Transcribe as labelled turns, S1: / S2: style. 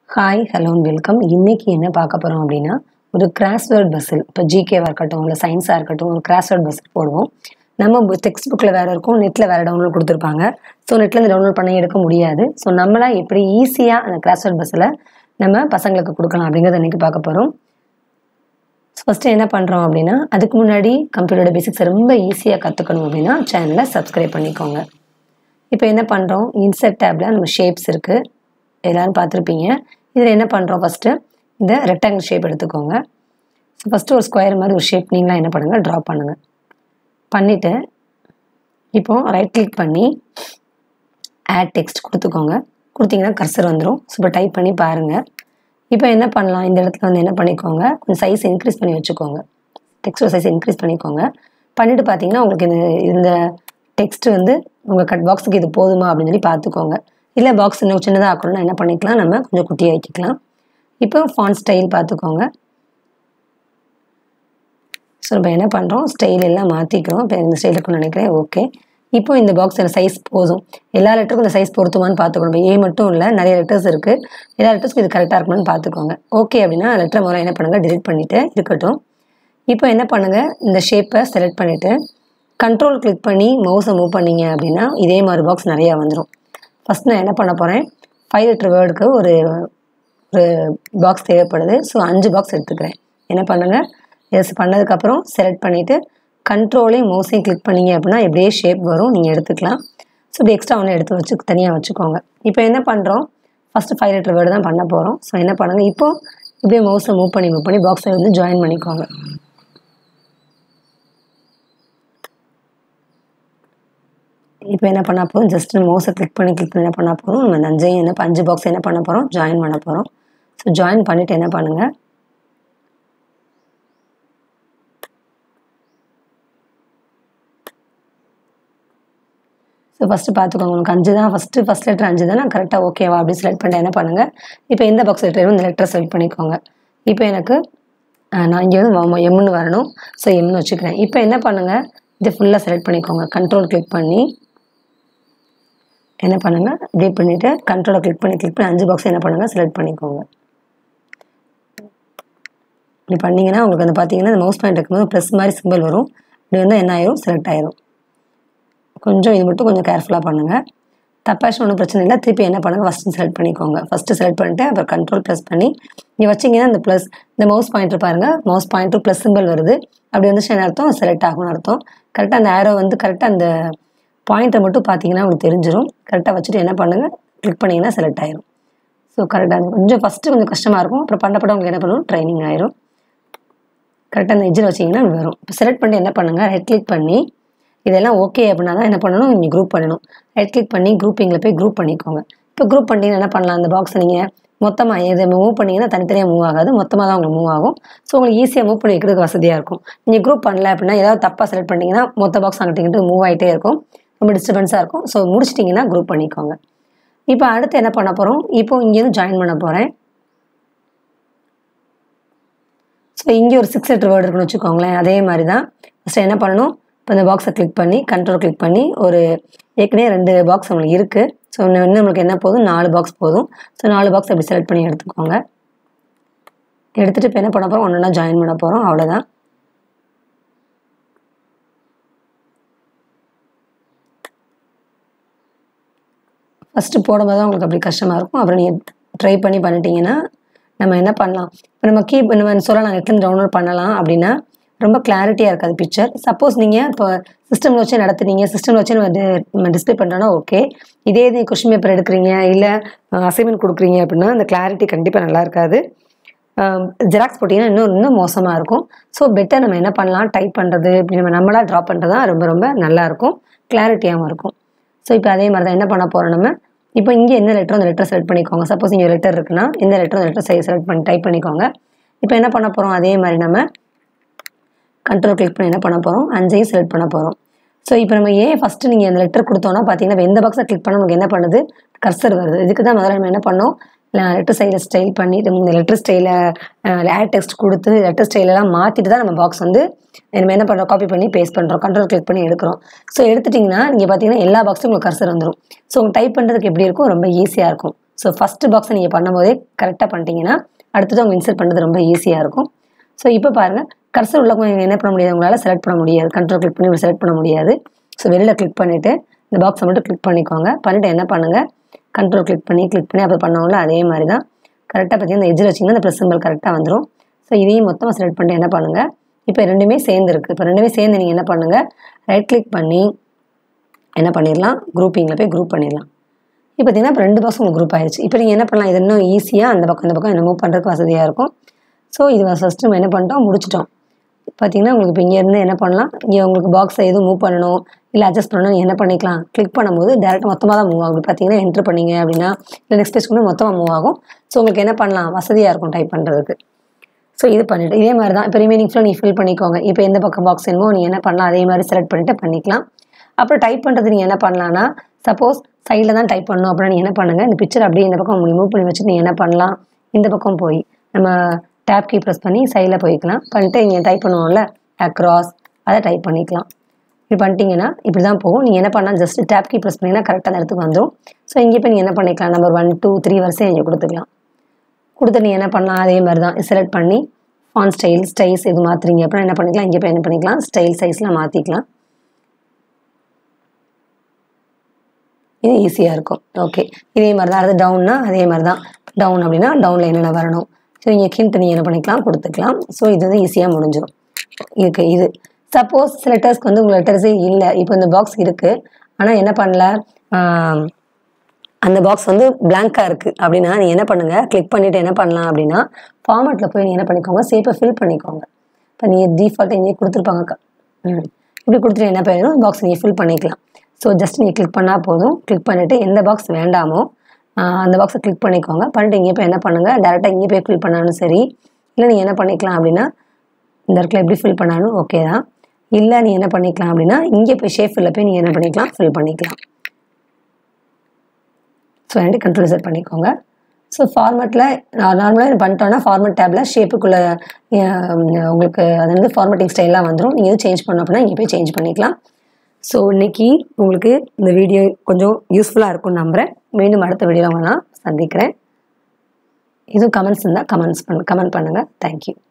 S1: hi hello welcome இன்னைக்கு என்ன பார்க்க போகிறோம் அப்படின்னா ஒரு கிராஸ்வேர்ட் பஸ்ஸில் இப்போ ஜிகேவாக இருக்கட்டும் இல்லை சயின்ஸாக இருக்கட்டும் ஒரு கிராஸ்வேர்ட் பஸ்ஸில் போடுவோம் நம்ம டெக்ஸ்ட் புக்கில் வேறு இருக்கும் நெட்டில் வேறு டவுன்லோட் கொடுத்துருப்பாங்க ஸோ நெட்லேருந்து டவுன்லோட் பண்ணி எடுக்க முடியாது ஸோ நம்மளாம் எப்படி ஈஸியாக அந்த கிராஸ்வேர்ட் பஸ்ஸில் நம்ம பசங்களுக்கு கொடுக்கலாம் அப்படிங்கிறத இன்றைக்கி பார்க்க போகிறோம் ஃபஸ்ட்டு என்ன பண்ணுறோம் அப்படின்னா அதுக்கு முன்னாடி கம்ப்யூட்டரோட பேசிக்ஸ் ரொம்ப ஈஸியாக கற்றுக்கணும் அப்படின்னா சேனலை சப்ஸ்கிரைப் பண்ணிக்கோங்க இப்போ என்ன பண்ணுறோம் இன்செர்ட் டேப்பில் நம்ம ஷேப்ஸ் இருக்குது எல்லோரும் பார்த்துருப்பீங்க இதில் என்ன பண்ணுறோம் ஃபஸ்ட்டு இந்த ரெக்டாங்கிள் ஷேப் எடுத்துக்கோங்க ஸோ ஃபஸ்ட்டு ஒரு ஸ்கொயர் மாதிரி ஒரு ஷேப் நீங்களாம் என்ன பண்ணுங்கள் ட்ரா பண்ணுங்கள் பண்ணிவிட்டு இப்போது ரைட் கிளிக் பண்ணி ஆட் டெக்ஸ்ட் கொடுத்துக்கோங்க கொடுத்தீங்கன்னா கர்சர் வந்துடும் ஸோ இப்போ டைப் பண்ணி பாருங்கள் இப்போ என்ன பண்ணலாம் இந்த இடத்துல வந்து என்ன பண்ணிக்கோங்க கொஞ்சம் சைஸ் இன்க்ரீஸ் பண்ணி வச்சுக்கோங்க டெக்ஸ்டோட சைஸ் இன்க்ரீஸ் பண்ணிக்கோங்க பண்ணிவிட்டு பார்த்தீங்கன்னா உங்களுக்கு இந்த இந்த டெக்ஸ்ட் வந்து உங்கள் கட் பாக்ஸுக்கு இது போதுமா அப்படின்னு சொல்லி பார்த்துக்கோங்க இல்லை பாக்ஸ் இன்னும் சின்னதாக ஆக்கணும்னா என்ன பண்ணிக்கலாம் நம்ம கொஞ்சம் குட்டியாக வைக்கலாம் இப்போ ஃபான் ஸ்டைல் பார்த்துக்கோங்க ஸோ இப்போ என்ன பண்ணுறோம் ஸ்டைல் எல்லாம் மாற்றிக்கிறோம் இப்போ இந்த ஸ்டைல் இருக்குன்னு நினைக்கிறேன் ஓகே இப்போ இந்த பாக்ஸில் சைஸ் போதும் எல்லா லெட்டருக்கும் இந்த சைஸ் பொருத்துமான்னு பார்த்துக்கணும் இப்போ ஏ மட்டும் இல்லை நிறைய லெட்டர்ஸ் இருக்குது எல்லா லெட்டர்ஸ்க்கும் இது கரெக்டாக இருக்கணும்னு பார்த்துக்கோங்க ஓகே அப்படின்னா லெட்டர் முதல்ல என்ன பண்ணுங்கள் டிலீட் பண்ணிவிட்டு இருக்கட்டும் இப்போ என்ன பண்ணுங்கள் இந்த ஷேப்பை செலக்ட் பண்ணிவிட்டு கண்ட்ரோல் கிளிக் பண்ணி மவுஸை மூவ் பண்ணிங்க அப்படின்னா இதே மாதிரி பாக்ஸ் நிறையா வந்துடும் ஃபஸ்ட் நான் என்ன பண்ண போகிறேன் ஃபைவ் லிட்டர் வேர்டுக்கு ஒரு ஒரு பாக்ஸ் தேவைப்படுது ஸோ அஞ்சு பாக்ஸ் எடுத்துக்கிறேன் என்ன பண்ணுங்கள் எஸ் பண்ணதுக்கப்புறம் செலக்ட் பண்ணிவிட்டு கண்ட்ரோலையும் மவுஸையும் கிளிக் பண்ணிங்க அப்படின்னா எப்படியே ஷேப் வரும் நீங்கள் எடுத்துக்கலாம் ஸோ இப்படி எக்ஸ்ட்ரா ஒன்று எடுத்து வச்சு தனியாக வச்சுக்கோங்க இப்போ என்ன பண்ணுறோம் ஃபஸ்ட்டு ஃபைவ் லிட்டர் வேர்டு தான் பண்ண போகிறோம் ஸோ என்ன பண்ணுங்கள் இப்போது இப்படியே மவுஸை மூவ் பண்ணி மூவ் பண்ணி பாக்ஸை வந்து ஜாயின் பண்ணிக்கோங்க இப்போ என்ன பண்ண போகிறோம் ஜஸ்ட் மவுஸை கிளிக் பண்ணி கிளிக் பண்ணி என்ன பண்ண போகிறோம் நம்ம இந்த அஞ்சையும் என்ன அஞ்சு பாக்ஸ் என்ன பண்ண போகிறோம் ஜாயின் பண்ண போகிறோம் ஸோ ஜாயின் பண்ணிவிட்டு என்ன பண்ணுங்கள் ஸோ ஃபஸ்ட்டு பார்த்துக்கோங்க உங்களுக்கு அஞ்சு தான் ஃபஸ்ட்டு ஃபஸ்ட் லெட்டர் அஞ்சு தானே கரெக்டாக ஓகேவா அப்படி செலக்ட் பண்ணிட்டு என்ன பண்ணுங்கள் இப்போ எந்த பாக்ஸ் லெட்டர் இந்த லெட்டரை செலக்ட் பண்ணிக்கோங்க இப்போ எனக்கு நான் இங்கே வந்து எம்னு வரணும் ஸோ எம்னு வச்சுக்கிறேன் இப்போ என்ன பண்ணுங்கள் இது ஃபுல்லாக செலக்ட் பண்ணிக்கோங்க கண்ட்ரோல் கிளிக் பண்ணி என்ன பண்ணுங்கள் இப்படி பண்ணிவிட்டு கண்ட்ரோலை கிளிக் பண்ணி கிளிக் பண்ணி அஞ்சு பாக்ஸ் என்ன பண்ணுங்கள் செலக்ட் பண்ணிக்கோங்க இப்படி பண்ணிங்கன்னா உங்களுக்கு வந்து பார்த்தீங்கன்னா இந்த மவுஸ் பாயிண்ட் இருக்கும்போது ப்ளஸ் மாதிரி சிம்பிள் வரும் இப்படி வந்து என்ன ஆயிரும் செலக்ட் ஆயிரும் கொஞ்சம் இது மட்டும் கொஞ்சம் கேர்ஃபுல்லாக பண்ணுங்கள் தப்பாச்சும் ஒன்றும் பிரச்சனை இல்லை திருப்பி என்ன பண்ணுங்கள் ஃபஸ்ட்டு செலக்ட் பண்ணிக்கோங்க ஃபஸ்ட்டு செலக்ட் பண்ணிட்டு அப்புறம் கண்ட்ரோல் ப்ளஸ் பண்ணி நீங்கள் வச்சிங்கன்னா இந்த ப்ளஸ் இந்த மவுஸ் பாயிண்ட்டர் பாருங்கள் மவுஸ் பாயிண்ட்ரு ப்ளஸ் சிம்பிள் வருது அப்படி வந்துச்சு என்ன அர்த்தம் செலக்ட் ஆகும்னு அர்த்தம் கரெக்டாக அந்த ஆரோ வந்து கரெக்டாக அந்த பாயிண்ட்டை மட்டும் பார்த்தீங்கன்னா உங்களுக்கு தெரிஞ்சிடும் கரெக்டாக வச்சுட்டு என்ன பண்ணுங்கள் கிளிக் பண்ணிங்கன்னா செலக்ட் ஆயிரும் ஸோ கரெக்டாக கொஞ்சம் ஃபஸ்ட்டு கொஞ்சம் கஷ்டமாக இருக்கும் அப்புறம் பண்ணப்பட உங்களுக்கு என்ன பண்ணுவோம் ட்ரைனிங் ஆயிரும் கரெக்டாக அந்த எஜ்ஜில் வச்சிங்கன்னா வரும் இப்போ செலக்ட் பண்ணி என்ன பண்ணுங்கள் ரைட் கிளிக் பண்ணி இதெல்லாம் ஓகே அப்படின்னா தான் என்ன பண்ணணும் நீங்கள் குரூப் பண்ணணும் ரைட் கிளிக் பண்ணி குரூப்பிங்கில் போய் குரூப் பண்ணிக்கோங்க இப்போ குரூப் பண்ணிங்கன்னா என்ன பண்ணலாம் அந்த பாக்ஸை நீங்கள் மொத்தமாக இதை மூவ் பண்ணிங்கன்னா தனித்தனியாக மூவ் ஆகாது மொத்தமாக தான் உங்களுக்கு மூவ் ஆகும் ஸோ உங்களுக்கு ஈஸியாக மூவ் பண்ணி வைக்கிறதுக்கு வசதியாக இருக்கும் நீங்கள் குரூப் பண்ணல அப்படின்னா ஏதாவது தப்பாக செலக்ட் பண்ணிங்கன்னா மொத்த பாக்ஸ் அங்கிட்டு மூவ் ஆகிட்டே இருக்கும் ரொம்ப டிஸ்டர்பன்ஸாக இருக்கும் ஸோ முடிச்சிட்டிங்கன்னா குரூப் பண்ணிக்கோங்க இப்போ அடுத்து என்ன பண்ண போகிறோம் இப்போ இங்கேருந்து ஜாயின் பண்ண போகிறேன் ஸோ இங்கே ஒரு சிக்ஸ் லெட்டர் வேர்டு இருக்குன்னு வச்சுக்கோங்களேன் அதே மாதிரி தான் ஃபஸ்ட்டு என்ன பண்ணணும் இப்போ இந்த பாக்ஸை கிளிக் பண்ணி கண்ட்ரோல் கிளிக் பண்ணி ஒரு ஏற்கனவே ரெண்டு பாக்ஸ் நம்மளுக்கு இருக்குது ஸோ இன்னும் நம்மளுக்கு என்ன போதும் நாலு பாக்ஸ் போதும் ஸோ நாலு பாக்ஸ் அப்படி செலக்ட் பண்ணி எடுத்துக்கோங்க எடுத்துகிட்டு இப்போ என்ன பண்ண போகிறோம் ஒன்று ஒன்றா ஜாயின் பண்ண போகிறோம் அவ்வளோதான் ஃபஸ்ட்டு போடும்போது தான் உங்களுக்கு அப்படி கஷ்டமாக இருக்கும் அப்புறம் நீங்கள் ட்ரை பண்ணி பண்ணிட்டீங்கன்னா நம்ம என்ன பண்ணலாம் இப்போ நம்ம கீப் நம்ம சொல்லலாம் நெட்லேருந்து டவுன்லோட் பண்ணலாம் அப்படின்னா ரொம்ப கிளாரிட்டியாக இருக்காது பிக்சர் சப்போஸ் நீங்கள் இப்போ சிஸ்டமில் வச்சு நடத்துனீங்க சிஸ்டமில் வச்சு நம்ம டிஸ்பிளே பண்ணுறோன்னா ஓகே இதே இது கொஷின் பேப்பர் எடுக்கிறீங்க இல்லை அசைன்மெண்ட் கொடுக்குறீங்க அப்படின்னா அந்த கிளாரிட்டி கண்டிப்பாக நல்லா இருக்காது ஜெராக்ஸ் போட்டிங்கன்னா இன்னும் இன்னும் மோசமாக இருக்கும் ஸோ பெட்டர் நம்ம என்ன பண்ணலாம் டைப் பண்ணுறது இப்படி நம்ம நம்மளாக ட்ரா பண்ணுறது தான் ரொம்ப ரொம்ப நல்லாயிருக்கும் கிளாரிட்டியாகவும் இருக்கும் ஸோ இப்போ அதே மாதிரி தான் என்ன பண்ண போகிறோம் நம்ம இப்போ இங்கே என்ன லெட்டரோ அந்த லெட்டர் செலக்ட் பண்ணிக்கோங்க சப்போஸ் இங்கே லெட்டர் இருக்குன்னா இந்த லெட்டரோ அந்த லெட்டர் செலக்ட் பண்ணி டைப் பண்ணிக்கோங்க இப்போ என்ன பண்ண போகிறோம் அதே மாதிரி நம்ம கண்ட்ரோல் கிளிக் பண்ணி என்ன பண்ண போகிறோம் அஞ்சையும் செலக்ட் பண்ண போகிறோம் ஸோ இப்போ நம்ம ஏன் ஃபஸ்ட்டு நீங்கள் அந்த லெட்டர் கொடுத்தோன்னா பார்த்தீங்கன்னா எந்த பாக்ஸை கிளிக் பண்ண நமக்கு என்ன பண்ணுது கர்சர் வருது இதுக்கு தான் முதல்ல நம்ம என்ன பண்ணோம் லெட்டர் ஸ்டைலில் ஸ்டைல் பண்ணி இந்த லெட்டர் ஸ்டைலில் ஆட் டெக்ஸ்ட் கொடுத்து லெட்டர் ஸ்டைலெல்லாம் மாற்றிட்டு தான் நம்ம பாக்ஸ் வந்து நம்ம என்ன பண்ணுறோம் காப்பி பண்ணி பேஸ்ட் பண்ணுறோம் கண்ட்ரோல் கிளிக் பண்ணி எடுக்கிறோம் ஸோ எடுத்துட்டிங்கன்னா நீங்கள் பார்த்தீங்கன்னா எல்லா பாக்ஸும் உங்களுக்கு கர்சர் வந்துடும் ஸோ உங்கள் டைப் பண்ணுறதுக்கு எப்படி இருக்கும் ரொம்ப ஈஸியாக இருக்கும் ஸோ ஃபஸ்ட்டு பாக்ஸை நீங்கள் பண்ணும்போதே கரெக்டாக பண்ணிட்டீங்கன்னா அடுத்தது அவங்க இன்சர்ட் பண்ணுறது ரொம்ப ஈஸியாக இருக்கும் ஸோ இப்போ பாருங்கள் கர்சர் உள்ள கொஞ்சம் என்ன பண்ண முடியாது உங்களால் செலக்ட் பண்ண முடியாது கண்ட்ரோல் கிளிக் பண்ணி செலக்ட் பண்ண முடியாது ஸோ வெளியில் கிளிக் பண்ணிவிட்டு இந்த பாக்ஸை மட்டும் கிளிக் பண்ணிக்கோங்க பண்ணிவிட்டு என்ன பண்ணுங்கள் கண்ட்ரோல் கிளிக் பண்ணி கிளிக் பண்ணி அப்போ பண்ணவங்கள அதே மாதிரி தான் கரெக்டாக பார்த்தீங்கன்னா இந்த எஜ்ஜில் வச்சிங்கன்னா இந்த ப்ளஸ் சிம்பிள் கரெக்டாக வந்துடும் ஸோ இதையும் மொத்தமாக செலக்ட் பண்ணிட்டு என்ன பண்ணுங்கள் இப்போ ரெண்டுமே சேர்ந்துருக்கு இப்போ ரெண்டுமே சேர்ந்து நீங்கள் என்ன பண்ணுங்கள் ரைட் கிளிக் பண்ணி என்ன பண்ணிடலாம் குரூப்பிங்கில் போய் குரூப் பண்ணிடலாம் இப்போ பார்த்தீங்கன்னா இப்போ ரெண்டு பாக்ஸ் உங்களுக்கு குரூப் ஆயிடுச்சு இப்போ நீங்கள் என்ன பண்ணலாம் இது இன்னும் ஈஸியாக அந்த பக்கம் இந்த பக்கம் என்ன மூவ் பண்ணுறதுக்கு வசதியாக இருக்கும் ஸோ இது ஃபஸ்ட்டு நம்ம என்ன பண்ணிட்டோம் முடிச்சிட்டோம் பார்த்தீங்கன்னா உங்களுக்கு இப்போ இங்கேருந்து என்ன பண்ணலாம் இங்கே உங்களுக்கு பாக்ஸை எதுவும் மூவ் பண்ணணும் இல்லை அட்ஜஸ்ட் பண்ணணும் என்ன பண்ணிக்கலாம் கிளிக் பண்ணும்போது டேரெக்டாக மொத்தமாக தான் மூவ் ஆகும் பார்த்தீங்கன்னா என்ட்ரு பண்ணீங்க அப்படின்னா இல்லை நெக்ஸ்ட் பேஜ் கூட மொத்தமாக மூவ் ஆகும் ஸோ உங்களுக்கு என்ன பண்ணலாம் வசதியாக இருக்கும் டைப் பண்ணுறதுக்கு ஸோ இது பண்ணிவிட்டு இதே மாதிரி தான் இப்போ ரிமைனிங் ஃபுல்லாக நீங்கள் ஃபில் பண்ணிக்கோங்க இப்போ எந்த பக்கம் பாக்ஸ் வேணுமோ நீங்கள் என்ன பண்ணலாம் அதே மாதிரி செலக்ட் பண்ணிவிட்டு பண்ணிக்கலாம் அப்புறம் டைப் பண்ணுறது நீங்கள் என்ன பண்ணலான்னா சப்போஸ் சைடில் தான் டைப் பண்ணணும் அப்படின்னா நீங்கள் என்ன பண்ணுங்கள் இந்த பிக்சர் அப்படியே இந்த பக்கம் மூவ் பண்ணி வச்சுட்டு நீங்கள் என்ன பண்ணலாம் இந்த பக்கம் போய் நம்ம டேப் கீ ப்ரெஸ் பண்ணி சைடில் போய்க்கலாம் பண்ணிட்டு இங்கே டைப் பண்ணுவோம்ல அக்ராஸ் அதை டைப் பண்ணிக்கலாம் இப்படி பண்ணிட்டீங்கன்னா இப்படி தான் போகும் நீங்கள் என்ன பண்ணலாம் ஜஸ்ட் டேப் கீ ப்ரெஸ் பண்ணிங்கன்னா கரெக்டாக அந்த இடத்துக்கு வந்துடும் ஸோ இங்கே போய் நீங்கள் என்ன பண்ணிக்கலாம் நம்பர் ஒன் டூ த்ரீ வரிசையை இங்கே கொடுத்துக்கலாம் கொடுத்து நீங்கள் என்ன பண்ணலாம் அதே மாதிரி தான் செலக்ட் பண்ணி ஆன் ஸ்டைல் ஸ்டைல்ஸ் இது மாற்றுறீங்க அப்புறம் என்ன பண்ணிக்கலாம் இங்கே போய் என்ன பண்ணிக்கலாம் ஸ்டைல் சைஸில் மாற்றிக்கலாம் இது ஈஸியாக இருக்கும் ஓகே இதே மாதிரி தான் அது டவுன்னா அதே மாதிரி தான் டவுன் அப்படின்னா டவுனில் என்னென்ன வரணும் ஸோ இங்கே ஹிண்ட் நீங்கள் என்ன பண்ணிக்கலாம் கொடுத்துக்கலாம் ஸோ இது வந்து ஈஸியாக முடிஞ்சிடும் இதுக்கு இது சப்போஸ் சில லெட்டர்ஸ்க்கு வந்து உங்கள் லெட்டர்ஸே இல்லை இப்போ இந்த பாக்ஸ் இருக்குது ஆனால் என்ன பண்ணல ஆம், அந்த பாக்ஸ் வந்து blank-ஆ இருக்குது அப்படின்னா நீங்கள் என்ன பண்ணுங்கள் கிளிக் பண்ணிவிட்டு என்ன பண்ணலாம் அப்படின்னா ஃபார்மேட்டில் போய் நீங்கள் என்ன பண்ணிக்கோங்க சேப்பை ஃபில் பண்ணிக்கோங்க இப்போ நீங்கள் டிஃபால்ட்டாக இங்கே கொடுத்துருப்பாங்க க- ம் இப்படி கொடுத்துட்டு என்ன பண்ணிடும் பாக்ஸ் நீங்கள் ஃபில் பண்ணிக்கலாம் ஸோ ஜஸ்ட் நீங்கள் கிளிக் பண்ணால் போதும் கிளிக் பண்ணிவிட்டு எந்த பாக்ஸ் வேண்டாமோ ஆஹ் அந்த பாக்ஸை கிளிக் பண்ணிக்கோங்க பண்ணிட்டு இங்கே போய் என்ன பண்ணுங்கள் டேரெக்டாக இங்கே போய் ஃபில் பண்ணாலும் சரி இல்லை நீங்கள் என்ன பண்ணிக்கலாம் அப்படின்னா இந்த இடத்துல எப்படி ஃபில் பண்ணாலும் ஓகே தான் இல்லை நீ என்ன பண்ணிக்கலாம் அப்படின்னா இங்கே போய் ஷேப் ஃபில்ல போய் நீங்கள் என்ன பண்ணிக்கலாம் ஃபில் பண்ணிக்கலாம் ஸோ ரெண்டு கண்ட்ரோல் செட் பண்ணிக்கோங்க ஸோ ஃபார்மேட்டில் நார்மலாக பண்ணிட்டோன்னா ஃபார்மேட் டேப்பில் ஷேப்புக்குள்ளே உங்களுக்கு அது வந்து ஃபார்மேட்டிங் ஸ்டைல்லாம் வந்துடும் நீங்கள் எதுவும் சேஞ்ச் பண்ண அப்படின்னா இங்கே போய் சேஞ்ச் பண்ணிக்கலாம் ஸோ இன்னைக்கு உங்களுக்கு இந்த வீடியோ கொஞ்சம் யூஸ்ஃபுல்லாக இருக்கும்னு நம்புகிறேன் மீண்டும் அடுத்த வீடியோவில் உங்களை நான் சந்திக்கிறேன் எதுவும் கமெண்ட்ஸ் இருந்தால் கமெண்ட்ஸ் பண்ணு கமெண்ட் பண்ணுங்கள் தேங்க்யூ